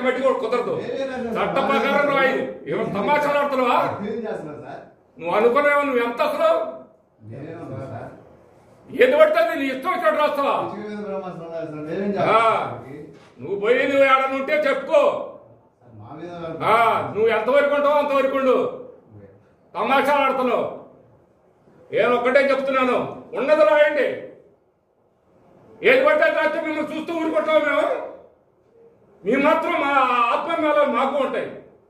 బట్టి కూడా కుదరదు చట్ట ప్రకారం రాయి ఏమో తమాషాలు ఆడుతున్నావా ఏం చేస్తున్నారు సార్ నువ్వు అనుకున్నావు నువ్వు ఎంత అసలు నేనేమన్నా సార్ ఏది పడుతుంది నీ ఇష్టం వచ్చినట్టు రాస్తావా పిచ్చిక మీద బ్రహ్మాస్త్రం ఉన్నారు సార్ మేమేం ఆ, చేస్తాం నువ్వు పోయి నువ్వు ఏడనుంటే ఉంటే చెప్పుకో మా మీద ఆ, నువ్వు ఎంతవరకు ఉంటావో అంతవరకు ఉండు తమాషాలు ఆడుతున్నావు నేను ఒక్కటే చెప్తున్నాను ఉన్నది రాయండి ఏది పడితే అది రాస్తే మిమ్మల్ని చూస్తూ ఊరుకుంటాం మేము మీ మాత్రం మా ఆత్మమేళాలు మాకు ఉంటాయి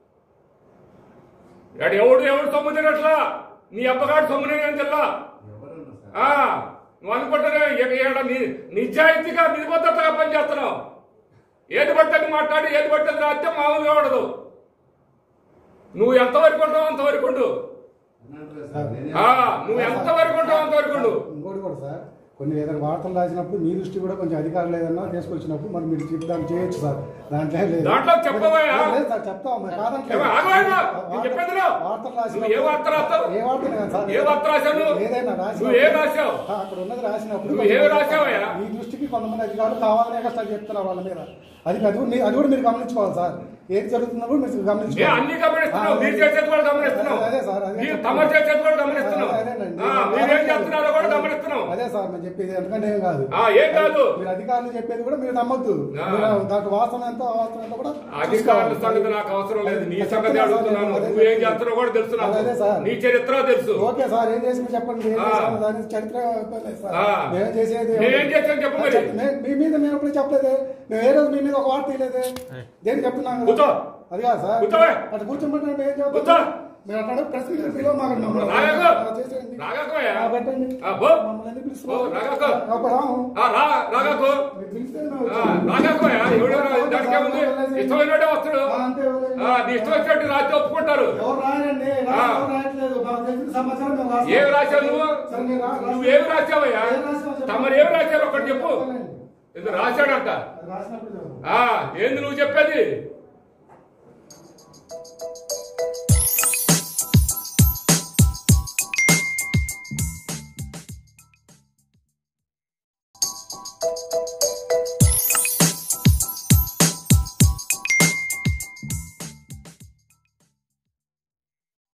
ఇక్కడ ఎవడు ఎవడు సొమ్ము తినట్లా నీ అబ్బగాడు సొమ్ము నేను జిల్లా ఎవరున్నారు సార్ ఆ, నువ్వు అనుకుంటానే ఇక- ఈడ ని- నిజాయితీగా నిబద్ధతగా పనిచేస్తున్నావు ఏది పట్టని మాట్లాడి ఏది పట్టని రాస్తే మామూలుగా ఉండదు నువ్వు ఎంతవరకు ఉంటావు అంతవరకు ఉండు అన్నట్లే సార్ నేనే- ఆ, నువ్వు ఎంతవరకు ఉంటావు అంతవరకు ఉండు ఇంకోటి కూడా సార్ కొన్ని ఏదైనా వార్తలు రాసినప్పుడు మీ దృష్టి కూడా కొంచెం అధికారులు ఏదన్నా తీసుకొచ్చినప్పుడు మరి మీరు చెప్పి దాన్ని చేయొచ్చు సార్ దాంట్లో ఏం లేదు దాంట్లో చెప్పబోయా? లేదు సార్ చెప్తాం మరి కాదంటే ఏమో ఆగు ఆయన, నేను చెప్పేది విను. వార్తలు నువ్వు ఏ వార్త రాస్తావు? ఏ వార్త కాదు సార్ ఏ వార్త రాశావు నువ్వు? ఏదైనా రాసి నువ్వు ఏం రాశావు? అక్కడ ఉన్నది రాసినప్పుడు నువ్వు ఏం రాశావయ్యా? మీ దృష్టికి కొంతమంది అధికారులు కావాలనే కష్టాలు చెప్తున్నారు వాళ్ళ మీద అది అది కూడా మీ- అది కూడా మీరు గమనించుకోవాలి సార్ ఏది జరుగుతుందో కూడా మీరు ఏ గమనించుకోవాలి అన్ని గమనిస్తున్నావు ఆ, మీరు చేసేది కూడా గమనిస్తున్నావు అదే సార్, అదే మీరు చెప్తున్నా. తమ చేసేది కూడా గమనిస్తున్నావు అదేనండి. ఆ, మీరేం చేస్తున్నారో కూడా గమనిస్తున్నావు అదే సార్ నేను చెప్పేది ఎందుకంటే ఏం కాదు ఆ, ఏం కాదు మీరు అధికారులు చెప్పేది కూడా మీరు నమ్మొద్దు ఆ. మీరు దాంట్లో వాస్తవం ఎంతో అవాస్తవం ఎంతో కూడా అధికారుల చూసుకోవాలి. సంగతి నాకు అవసరం లేదు నీ అది సంగతి చెప్తున్నా సార్, అడుగుతున్నాను అదే నువ్వు ఏం చెప్తున్నా. చేస్తున్నావు కూడా తెలుసు నాకు అదే సార్. నీ చరిత్ర తెలుసు ఓకే సార్ ఏం చేసి చెప్పండి ఏం ఆ. చేసాము దాని చరిత్ర చెప్పలేదు సార్ ఆ. మేము చేసేది మేమేం చేసాం చెప్పు మరి. మే- మీ మీద మేము ఎప్పుడు చెప్పలేదే మేము ఏ రోజు మీ మీద ఒక వార్త తీయలేదే దేని చెప్తున్నాం కదా? కూర్చో. అది కాదు సార్ కూర్చోవే. అటు కూర్చోమంటే మేము ఏం కూర్చో. చెప్తాం మీరు అక్కడ ప్రెస్ మీట్ పిలవ మాకు మమ్మల్ని రాగాకు. అలా చేసేయండి. రాగాకోయా? ఆ, పెట్టండి ఆ, పో. మమ్మల్ని ఎందుకు పో, పిలుస్తున్నారు? రాగాకు. అప్పుడు రాము. ఆ, రా రాగాకు మీరు పిలిస్తే మేము ఆ, వచ్చాము. రాగాకోయా ఎవడో దానికి ఏముంది ఇష్టమైనట్టే వస్తాడు ఆ, అంతే వదిలేయండి. ఆ, నీ ఇష్టం వచ్చినట్టు రాత్రి ఒప్పుకుంటారు ఎవరు రాయండి ఆ. ఎవరు రాయట్లేదు మాకు తెలిసిన సమాచారం మేము రాస్తాం. ఏమి రాశావు నువ్వు సరే, మీరు రా- నువ్వేమి రాశావయ్యా ఏం రాశావో చెప్పు. తమరు ఏమి రాశారు ఒకటి చెప్పు చెప్పాలండి. ఇది రాశాడంట అది రాసినప్పుడు చెప్పు. ఆ ఏంది నువ్వు చెప్పేది